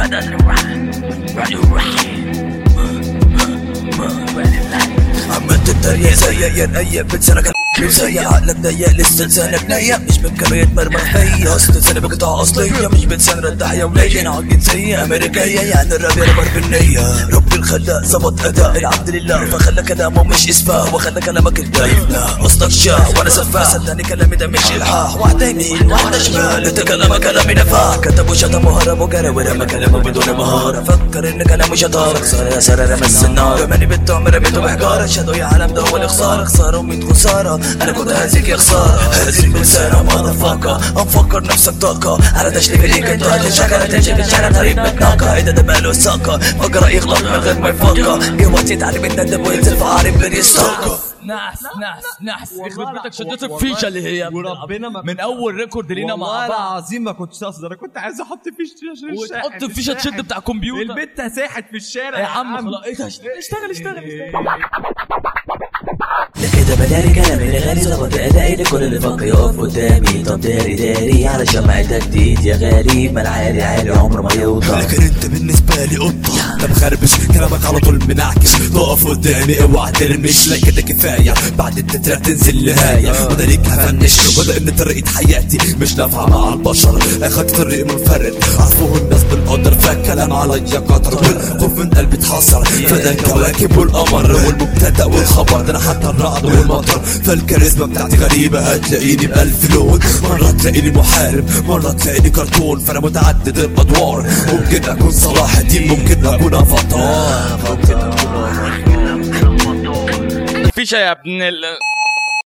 عملت الدنيا زي ينقيم بتسرق زي عقلك ضيق لسه لسانك نية مش من كمية مرمى فيا اصل لساني بقطع اصلية مش بتسرق التحية وليا انا عن جنسية امريكية يعني الراب يعتبر بالنية ربي الخلاق ظبط اداء العبد لله فخلى كلامه مش اسفاه وخلى كلامك الدايم اصلك شاه وانا سفاح صدقني كلامي ده مش الحاح واحدة يمين واحدة شمال انت كلامك كلامي نفاح كتبوا شتموا هربوا جروا ورمى كلامه بدون مهارة فكر ان كلامه شطارة خسارة يا سارة رمس النار رماني بالتهم رميته بحجارة شادوا يا عالم ده هو الخسارة خسارة وميت خسارة انا كنت هزيك يا خسارة هزيك بلسانة ماذا فاكا مفكر نفسك طاقة على تشليف ليك انت هتنشغل تمشي في الشارع طريق متناقة ايه ده ده ماله ساقة فكر يغلط من غير ما يفكر جه وقت يتعلم الندم وينزل في عارف غير يستاقة نحس نحس نحس يخرب بيتك شديت الفيشه اللي هي وربنا ما من اول ريكورد لينا مع والله بعض العظيم ما كنتش قصد انا كنت عايز احط فيشه عشان الشاحن وتحط الفيشه تشد بتاع كمبيوتر البت ساحت في الشارع يا عم خلاص ايه ده اشتغل اشتغل اشتغل لكده بداري كلامي لغالي ظبط ادائي لكل اللي فكر يقف قدامي طب داري داري علشان معدك جديد يا غريب ما العالي عالي عمره ما يوطى لكن انت بالنسبة لي قطة انت مخربش كلامك على طول منعكس تقف قدامي اوعى ترمش لا كده كفاية بعد التترة تنزل نهاية وده ليك هفنش وده ان طريقة حياتي مش نافعة مع البشر اخدت طريق منفرد عرفوه الناس بالقدر فالكلام عليا قدر والخوف من قلبي اتحصر فده الكواكب والقمر والمبتدأ والخبر ده انا حتى الرعد والمطر فالكاريزما بتاعتي غريبة هتلاقيني بألف لون مرة تلاقيني محارب مرة تلاقيني كرتون فانا متعدد الادوار ممكن اكون صلاح الدين ممكن اكون افاتار الفيشه يا ابن ال